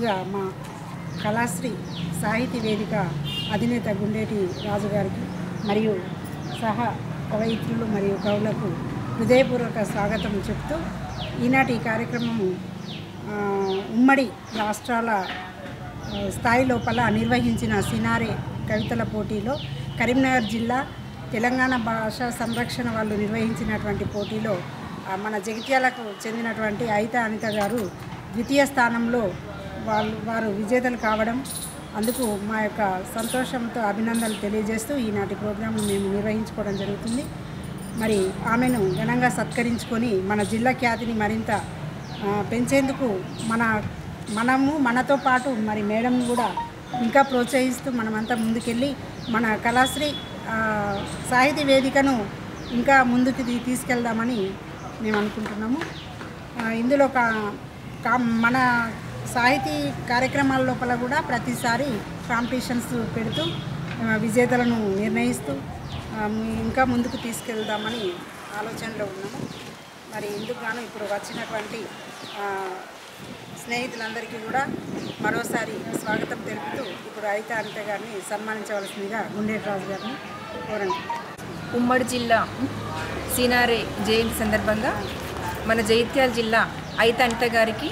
ముందుగా మా కళాశ్రీ సాహితీ వేదిక అధినేత గుండేటి రాజు గారికి మరియు సహా కవయిత్రులు మరియు కవులకు హృదయపూర్వక స్వాగతం చెప్తూ ఈనాటి ఈ కార్యక్రమము ఆ, ఉమ్మడి రాష్ట్రాల ఆ, స్థాయి లోపల నిర్వహించిన సినారే కవితల పోటీలో కరీంనగర్ జిల్లా తెలంగాణ భాషా సంరక్షణ వాళ్ళు నిర్వహించినటువంటి పోటీలో ఆ, మన జగిత్యాలకు చెందినటువంటి అయిత అనిత గారు ద్వితీయ స్థానంలో వాళ్ళు వారు విజేతలు కావడం అందుకు మా యొక్క సంతోషంతో అభినందనలు తెలియజేస్తూ ఈనాటి ప్రోగ్రాంను మేము నిర్వహించుకోవడం జరుగుతుంది మరి ఆమెను ఘనంగా సత్కరించుకొని మన జిల్లా ఖ్యాతిని మరింత ఆ, పెంచేందుకు మన మనము మనతో పాటు మరి మేడం కూడా ఇంకా ప్రోత్సహిస్తూ మనమంతా ముందుకెళ్ళి మన కళాశ్రీ ఆ, సాహితీ వేదికను ఇంకా ముందుకు తీ- తీసుకెళ్దామని మేము అనుకుంటున్నాము ఆ, ఇందులో కా కా- మన సాహితీ కార్యక్రమాల లోపల కూడా ప్రతిసారి కాంపిటీషన్స్ పెడుతూ ఆ, విజేతలను నిర్ణయిస్తూ ఆ, ఇంకా ముందుకు తీసుకెళ్దామని ఆలోచనలో ఉన్నాము మరి ఇందుకు గాను ఇప్పుడు వచ్చినటువంటి ఆ, స్నేహితులందరికీ కూడా మరోసారి స్వాగతం తెలుపుతూ ఇప్పుడు అయితే అనిత గారిని సన్మానించవలసిందిగా గుండేటి రాజు గారిని కోరండి ఉమ్మడి జిల్లా సీనారే జయంతి సందర్భంగా మన జగిత్యాల జిల్లా అయిత అనిత గారికి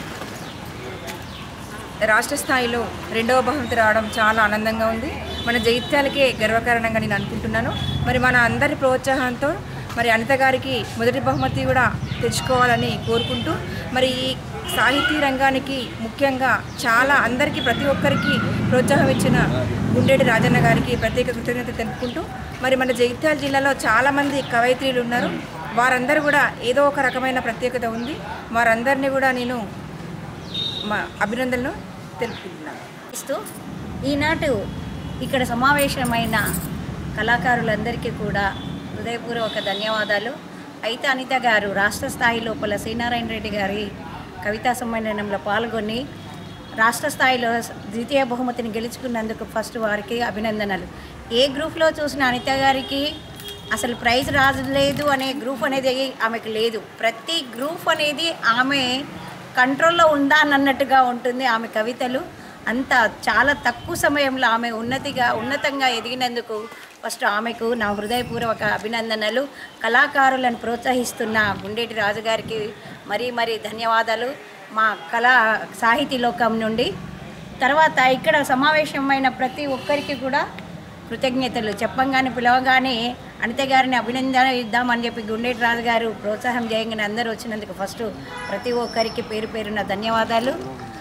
రాష్ట్ర స్థాయిలో రెండవ బహుమతి రావడం చాలా ఆనందంగా ఉంది మన జగిత్యాలకే గర్వకారణంగా నేను అనుకుంటున్నాను మరి మన అందరి ప్రోత్సాహంతో మరి అనిత గారికి మొదటి బహుమతి కూడా తెచ్చుకోవాలని కోరుకుంటూ మరి ఈ సాహితీ రంగానికి ముఖ్యంగా చాలా అందరికీ ప్రతి ఒక్కరికి ప్రోత్సాహం ఇచ్చిన గుండేటి రాజన్న గారికి ప్రత్యేక కృతజ్ఞత తెలుపుకుంటూ మరి మన జగిత్యాల జిల్లాలో చాలామంది కవయిత్రీలు ఉన్నారు వారందరూ కూడా ఏదో ఒక రకమైన ప్రత్యేకత ఉంది వారందరినీ కూడా నేను మా అభినందనలు తెలుపుకుంటున్నాను ఇస్తూ ఈనాటి ఇక్కడ సమావేశమైన కళాకారులందరికీ కూడా హృదయపూర్వక ధన్యవాదాలు అయితే అనిత గారు రాష్ట్ర స్థాయి లోపల శ్రీనారాయణ రెడ్డి గారి కవితా సమ్మేళనంలో పాల్గొని రాష్ట్ర స్థాయిలో ద్వితీయ బహుమతిని గెలుచుకున్నందుకు ఫస్ట్ వారికి అభినందనలు ఏ గ్రూప్లో చూసిన అనిత గారికి అసలు ప్రైజ్ రాలేదు అనే గ్రూప్ అనేది ఆమెకు లేదు ప్రతి గ్రూప్ అనేది ఆమె కంట్రోల్లో ఉందా అన్నట్టుగా ఉంటుంది ఆమె కవితలు అంత చాలా తక్కువ సమయంలో ఆమె ఉన్నతిగా ఉన్నతంగా ఎదిగినందుకు ఫస్ట్ ఆమెకు నా హృదయపూర్వక అభినందనలు కళాకారులను ప్రోత్సహిస్తున్న గుండేటి రాజుగారికి మరీ మరీ ధన్యవాదాలు మా కళా సాహితీ లోకం నుండి తర్వాత ఇక్కడ సమావేశమైన ప్రతి ఒక్కరికి కూడా కృతజ్ఞతలు చెప్పంగానే పిలవగానే అనిత గారిని అభినందన ఇద్దామని చెప్పి గుండేటి రాజు గారు ప్రోత్సాహం చేయగానే అందరూ వచ్చినందుకు ఫస్ట్ ప్రతి ఒక్కరికి పేరు పేరున ధన్యవాదాలు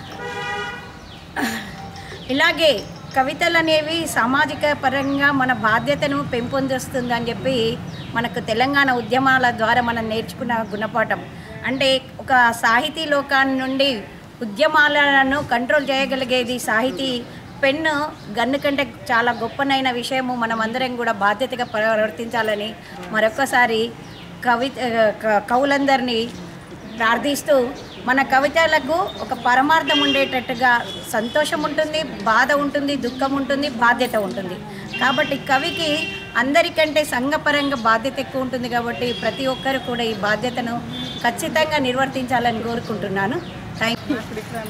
ఇలాగే కవితలు అనేవి సామాజిక పరంగా మన బాధ్యతను పెంపొందిస్తుందని చెప్పి మనకు తెలంగాణ ఉద్యమాల ద్వారా మనం నేర్చుకున్న గుణపాఠం అంటే ఒక సాహితీ లోకాన్ని నుండి ఉద్యమాలను కంట్రోల్ చేయగలిగేది సాహితీ పెన్ను గన్ను కంటే చాలా గొప్పనైన విషయము మనం అందరం కూడా బాధ్యతగా ప్రవర్తించాలని మరొకసారి కవి క- కవులందరినీ ప్రార్థిస్తూ మన కవితలకు ఒక పరమార్థం ఉండేటట్టుగా సంతోషం ఉంటుంది బాధ ఉంటుంది దుఃఖం ఉంటుంది బాధ్యత ఉంటుంది కాబట్టి కవికి అందరికంటే సంఘపరంగా బాధ్యత ఎక్కువ ఉంటుంది కాబట్టి ప్రతి ఒక్కరు కూడా ఈ బాధ్యతను ఖచ్చితంగా నిర్వర్తించాలని కోరుకుంటున్నాను థ్యాంక్ యూ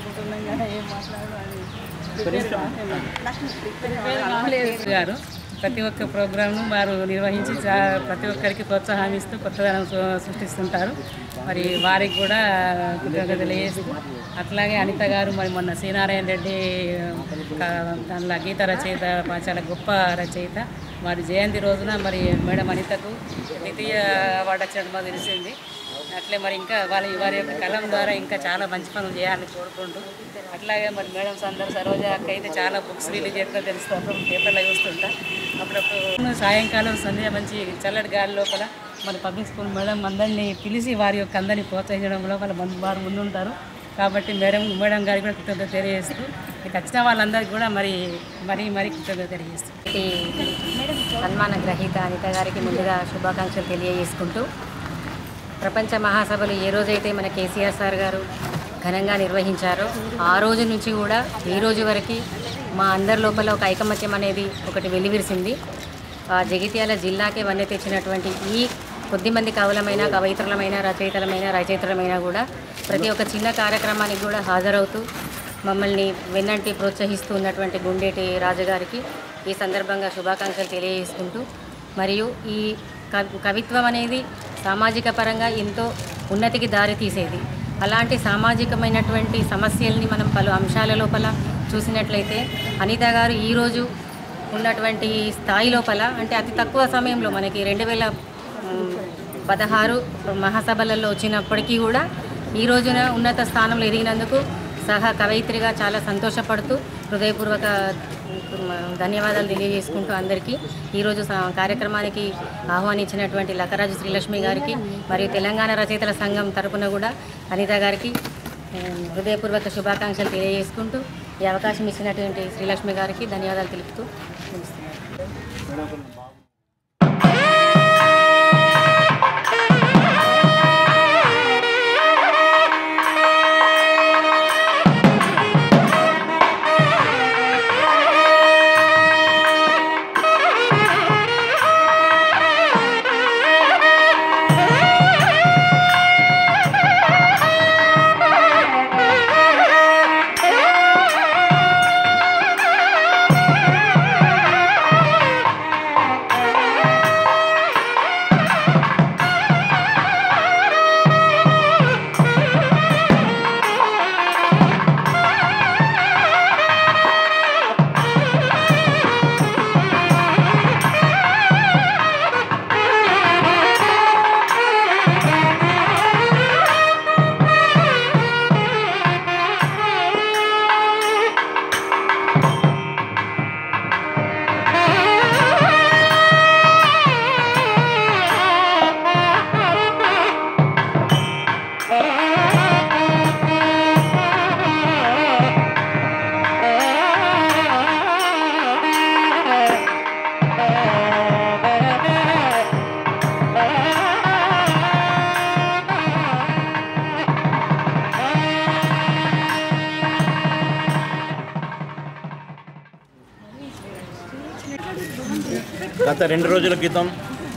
గారు ప్రతి ఒక్క ప్రోగ్రామ్ను వారు నిర్వహించి చా- ప్రతి ఒక్కరికి ప్రోత్సాహం ఇస్తూ కొత్తదనం సృ- సృష్టిస్తుంటారు మరి వారికి కూడా కృతజ్ఞతలు చేస్తూ అట్లాగే అనిత గారు మరి మొన్న శ్రీనారాయణ రెడ్డి క- దానిలో గీత రచయిత మా చాలా గొప్ప రచయిత వారి జయంతి రోజున మరి మేడం అనితకు ద్వితీయ అవార్డు వచ్చినట్టు మాకు తెలిసింది అట్లే మరి ఇంకా వాళ్ళ వారి యొక్క కలం ద్వారా ఇంకా చాలా మంచి పనులు చేయాలని కోరుకుంటూ అట్లాగే మరి మేడమ్స్ అందరూ సరోజ అక్క అయితే చాలా బుక్స్ రిలీజ్ చేస్తా తెలుస్తాను పేపర్లో చూస్తుంటా అప్పుడప్పుడు సాయంకాలం సంధ్య మంచి చల్లటి గాలి లోపల మన పబ్లిక్ స్కూల్ మేడం అందరినీ పిలిచి వారి యొక్క అందరినీ ప్రోత్సహించడం లోపల మన వారు ముందుంటారు కాబట్టి మేడం మేడం గారికి కూడా కృతజ్ఞత తెలియజేస్తూ ఇక వచ్చిన వాళ్ళందరికీ కూడా మరి మరీ మరీ కృతజ్ఞత తెలియజేస్తూ ఈ సన్మాన గ్రహీత అనిత గారికి ముందుగా శుభాకాంక్షలు తెలియజేసుకుంటూ ప్రపంచ మహాసభలు ఏ రోజైతే మన కేసీఆర్ సార్ గారు ఘనంగా నిర్వహించారో ఆ రోజు నుంచి కూడా ఈ రోజు వరకు మా అందరి లోపల ఒక ఐకమత్యం అనేది ఒకటి వెలివిరిసింది ఆ జగిత్యాల జిల్లాకే వన్నె తెచ్చినటువంటి ఈ కొద్దిమంది కవులమైన కవయిత్రులమైన రచయితలమైన రచయితలమైన కూడా ప్రతి ఒక్క చిన్న కార్యక్రమానికి కూడా హాజరవుతూ మమ్మల్ని వెన్నంటి ప్రోత్సహిస్తూ ఉన్నటువంటి గుండేటి రాజుగారికి ఈ సందర్భంగా శుభాకాంక్షలు తెలియజేసుకుంటూ మరియు ఈ కవి కవిత్వం అనేది సామాజిక పరంగా ఎంతో ఉన్నతికి దారి తీసేది అలాంటి సామాజికమైనటువంటి సమస్యల్ని మనం పలు అంశాల లోపల చూసినట్లయితే అనిత గారు ఈరోజు ఉన్నటువంటి స్థాయి లోపల అంటే అతి తక్కువ సమయంలో మనకి రెండు వేల మ్, పదహారు మహాసభలలో వచ్చినప్పటికీ కూడా ఈ రోజున ఉన్నత స్థానంలో ఎదిగినందుకు సహా కవయిత్రిగా చాలా సంతోషపడుతూ హృదయపూర్వక మ్, ధన్యవాదాలు తెలియజేసుకుంటూ అందరికీ ఈరోజు స- కార్యక్రమానికి ఆహ్వానించినటువంటి లక్కరాజు శ్రీలక్ష్మి గారికి మరియు తెలంగాణ రచయితల సంఘం తరపున కూడా అనిత గారికి మ్, హృదయపూర్వక శుభాకాంక్షలు తెలియజేసుకుంటూ ఈ అవకాశం ఇచ్చినటువంటి శ్రీలక్ష్మి గారికి ధన్యవాదాలు తెలుపుతూ ముగిస్తున్నాను గత రెండు రోజుల క్రితం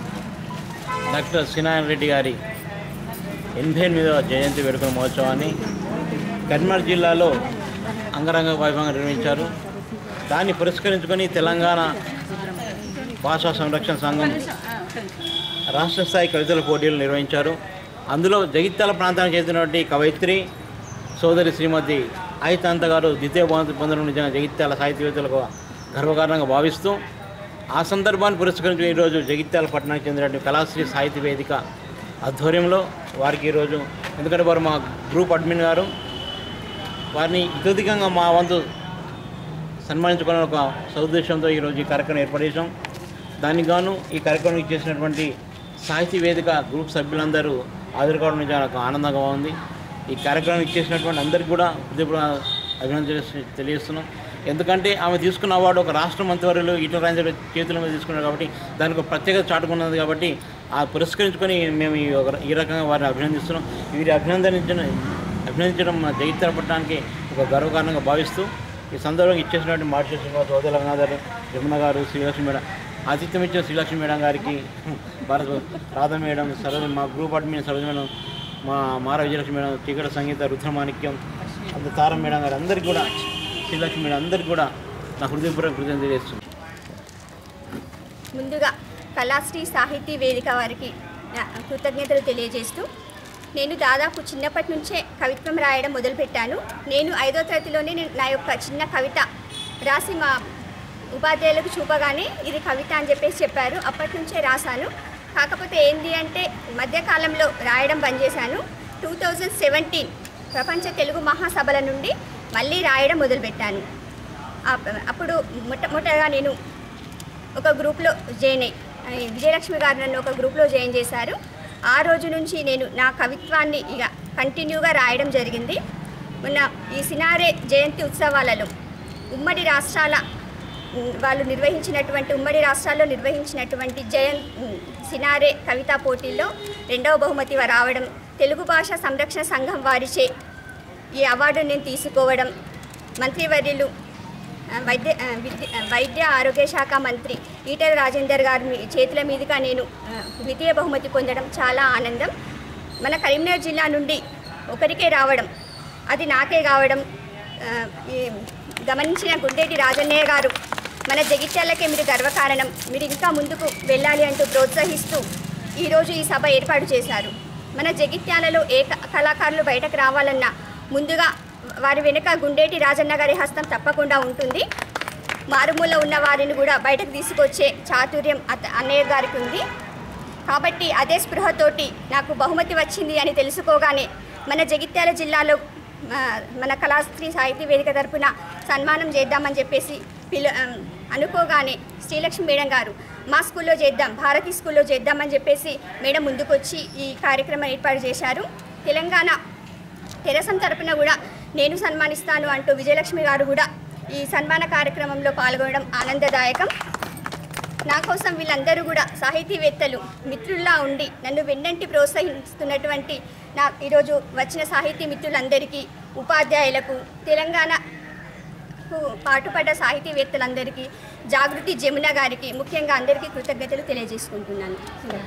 డాక్టర్ సినాయన్ రెడ్డి గారి ఎనభై ఎనిమిదవ జయంతి వేడుకల మహోత్సవాన్ని కరీంనగర్ జిల్లాలో అంగరంగ వైభవంగా నిర్వహించారు దాన్ని పురస్కరించుకొని తెలంగాణ భాషా సంరక్షణ సంఘం రాష్ట్ర స్థాయి కవితల పోటీలు నిర్వహించారు అందులో జగిత్యాల ప్రాంతానికి చెందినటువంటి కవయిత్రి సోదరి శ్రీమతి ఆయితాంత గారు ద్వితీయ బహుమతి పొందడం నిజంగా జగిత్యాల సాహిత్యవేత్తలకు గర్వకారణంగా భావిస్తూ ఆ సందర్భాన్ని పురస్కరించి ఈరోజు జగిత్యాల పట్టణానికి చెందినటువంటి కళాశ్రీ సాహిత్య వేదిక ఆధ్వర్యంలో వారికి ఈరోజు ఎందుకంటే వారు మా గ్రూప్ అడ్మిన్ గారు వారిని ఇతోధికంగా మా వంతు సన్మానించుకునే ఒక సదుద్దేశంతో ఈరోజు ఈ కార్యక్రమం ఏర్పాటు చేశాం దానికి గాను ఈ కార్యక్రమం చేసినటువంటి సాహితీ వేదిక గ్రూప్ సభ్యులందరూ హాజరుకోవడం నిజంగా నాకు ఆనందంగా ఉంది ఈ కార్యక్రమం ఇచ్చేసినటువంటి అందరికీ కూడా హృదయపూర్వక అభినందన తెలియజేస్తున్నాం ఎందుకంటే ఆమె తీసుకున్న అవార్డు ఒక రాష్ట్ర మంత్రివర్యులు ఈటల రాజేంద్ర చేతుల మీద తీసుకున్నారు కాబట్టి దానికి ఒక ప్రత్యేకత చాటుకున్నది కాబట్టి ఆ పురస్కరించుకొని మేము ఈ ఒక- ఈ రకంగా వారిని అభినందిస్తున్నాం వీరి అభినందించిన అభినందించడం మా జగిత్యాల పట్టణానికి ఒక గర్వకారణంగా భావిస్తూ ఈ సందర్భంగా ఇచ్చేసినటువంటి మార్షల్ శ్రీనివాస్ ఓదల గంగాధర్ యమున గారు శ్రీలక్ష్మి మేడం ఆతిథ్యం ఇచ్చిన శ్రీలక్ష్మి మేడం గారికి భారత రాధ మేడం సరోజ మా గ్రూప్ అడ్మిన్ సరోజ మేడం మా మార విజయలక్ష్మి మేడం చీకట సంగీత రుద్రమాణిక్యం అంత తారం మేడం గారు అందరికీ కూడా శ్రీలక్ష్మి మేడం అందరికీ కూడా నా హృదయపూర్వక కృతజ్ఞతలు తెలియజేస్తున్నాను ముందుగా కళాశ్రీ సాహితీ వేదిక వారికి నా కృతజ్ఞతలు తెలియజేస్తూ నేను దాదాపు చిన్నప్పటి నుంచే కవిత్వం రాయడం మొదలుపెట్టాను నేను ఐదో తరగతిలోనే నేను నా యొక్క చిన్న కవిత రాసి మా ఉపాధ్యాయులకు చూపగానే ఇది కవిత అని చెప్పేసి చెప్పారు అప్పటి నుంచే రాశాను కాకపోతే ఏంటి అంటే మధ్యకాలంలో రాయడం బంద్ చేశాను టూ థౌజండ్ సెవెంటీన్ ప్రపంచ తెలుగు మహాసభల నుండి మళ్ళీ రాయడం మొదలుపెట్టాను అప్- అప్పుడు మొట్టమొదటగా నేను ఒక గ్రూప్లో జాయిన్ అయ్యి ఆ, విజయలక్ష్మి గారు నన్ను ఒక గ్రూప్లో జాయిన్ చేశారు ఆ రోజు నుంచి నేను నా కవిత్వాన్ని ఇక కంటిన్యూగా రాయడం జరిగింది మొన్న ఈ సినారే జయంతి ఉత్సవాలలో ఉమ్మడి రాష్ట్రాల ఉమ్, వాళ్ళు నిర్వహించినటువంటి ఉమ్మడి రాష్ట్రాల్లో నిర్వహించినటువంటి జయన్ ఉమ్, సినారే కవితా పోటీల్లో రెండవ బహుమతి రావడం తెలుగు భాష సంరక్షణ సంఘం వారిచే ఈ అవార్డు నేను తీసుకోవడం మంత్రివర్యులు ఆ, వైద్య ఆ, విద్య ఆ, వైద్య ఆరోగ్య శాఖ మంత్రి ఈటల రాజేందర్ గారి మీ- చేతుల మీదుగా నేను ఆ, ద్వితీయ బహుమతి పొందడం చాలా ఆనందం మన కరీంనగర్ జిల్లా నుండి ఒకరికే రావడం అది నాకే కావడం ఆ, ఈ గమనించిన గుండేటి రాజన్నయ్య గారు మన జగిత్యాలకే మీరు గర్వకారణం మీరు ఇంకా ముందుకు వెళ్ళాలి అంటూ ప్రోత్సహిస్తూ ఈరోజు ఈ సభ ఏర్పాటు చేశారు మన జగిత్యాలలో ఏ క- కళాకారులు బయటకు రావాలన్నా ముందుగా వారి వెనుక గుండేటి రాజన్న గారి హస్తం తప్పకుండా ఉంటుంది మారుమూల ఉన్న వారిని కూడా బయటకు తీసుకొచ్చే చాతుర్యం అత అన్నయ్య గారికి ఉంది కాబట్టి అదే స్పృహతోటి నాకు బహుమతి వచ్చింది అని తెలుసుకోగానే మన జగిత్యాల జిల్లాలో ఆ, మన కళాస్త్రీ సాహితీ వేదిక తరపున సన్మానం చేద్దామని చెప్పేసి పిలు ఆ, అనుకోగానే శ్రీలక్ష్మి మేడం గారు మా స్కూల్లో చేద్దాం భారతీ స్కూల్లో చేద్దామని చెప్పేసి మేడం ముందుకొచ్చి ఈ కార్యక్రమం ఏర్పాటు చేశారు తెలంగాణ తెరసం తరపున కూడా నేను సన్మానిస్తాను అంటూ విజయలక్ష్మి గారు కూడా ఈ సన్మాన కార్యక్రమంలో పాల్గొనడం ఆనందదాయకం నా కోసం వీళ్ళందరూ కూడా సాహితీవేత్తలు మిత్రుల్లా ఉండి నన్ను వెన్నంటి ప్రోత్సహిస్తున్నటువంటి నా ఈరోజు వచ్చిన సాహితీ మిత్రులందరికీ ఉపాధ్యాయులకు తెలంగాణకు పాటుపడ్డ సాహితీవేత్తలందరికీ జాగృతి జమున గారికి ముఖ్యంగా అందరికీ కృతజ్ఞతలు తెలియజేసుకుంటున్నాను